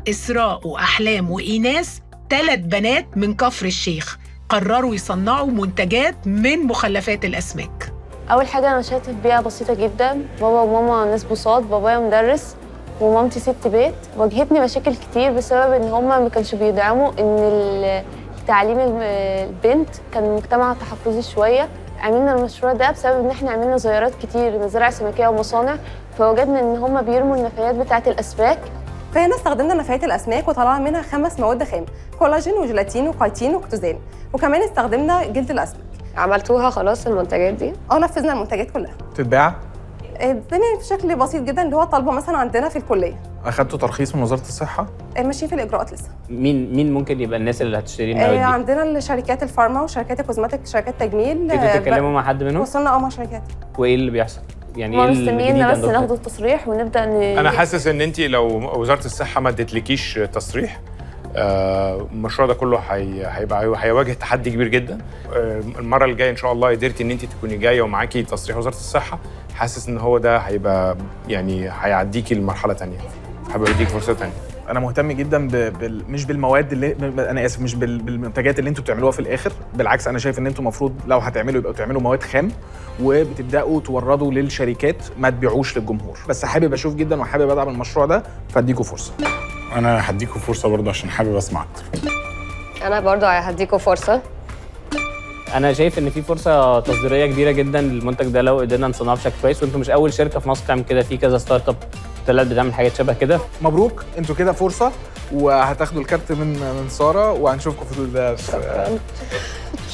إسراء وأحلام وإيناس ثلاث بنات من كفر الشيخ قرروا يصنعوا منتجات من مخلفات الأسماك اول حاجه انا شايفه بيئه بسيطه جدا بابا وماما ناس بساط بابايا مدرس ومامتي ست بيت واجهتني مشاكل كتير بسبب ان هما ما كانش بيدعموا ان ال- تعليم الم- البنت كان مجتمع تحفظي شويه عملنا المشروع ده بسبب ان احنا عملنا زيارات كتير مزارع سمكيه ومصانع فوجدنا ان هما بيرموا النفايات بتاعه الاسماك فهنا استخدمنا نفايات الاسماك وطلعنا منها خمس مواد خام كولاجين وجيلاتين وكايتين وكتوزان وكمان استخدمنا جلد الاسماك عملتوها خلاص المنتجات دي اه نفذنا المنتجات كلها تتباع الدنيا بشكل بسيط جدا اللي هو طالبه مثلا عندنا في الكليه اخدتوا ترخيص من وزاره الصحه ماشيين في الاجراءات لسه مين مين ممكن يبقى الناس اللي هتشتري آه، المواد دي؟ عندنا الشركات الفارما وشركات الكوزماتيك شركات تجميل انتوا آه، بتتكلموا مع حد ب- منهم؟ وصلنا اه مع شركات وايه اللي بيحصل؟ يعني هما ايه الجديد مستنيينا بس عندكم؟ ناخد التصريح ونبدا ن... انا حاسس ان انت لو وزاره الصحه ما ادتلكيش تصريح آه، المشروع ده كله هي- هيبقى هيواجه تحدي كبير جدا آه، المره الجايه ان شاء الله قدرتي ان انت تكوني جايه ومعاكي تصريح وزاره الصحه حاسس ان هو ده هيبقى يعني هيعديكي لمرحله تانية هيبقى يديك فرصه تانية انا مهتم جدا ب... بال... مش بالمواد اللي ب- انا اسف مش بال... بالمنتجات اللي انتوا بتعملوها في الاخر بالعكس انا شايف ان انتوا المفروض لو هتعملوا يبقى تعملوا مواد خام وبتبداوا توردوا للشركات ما تبيعوش للجمهور بس حابب اشوف جدا وحابب ادعم المشروع ده فاديكوا فرصه انا هديكوا فرصه برضه عشان حابب اسمع اكتر انا برضو هديكم فرصه انا شايف ان في فرصه تصديريه كبيره جدا للمنتج ده لو قدرنا نصنعه بشكل كويس وانتم مش اول شركه في مصر تعمل كده في كذا ستارت اب طلعت بتعمل حاجات شبه كده مبروك انتوا كده فرصه وهتاخدوا الكارت من من ساره وهنشوفكم في ال- في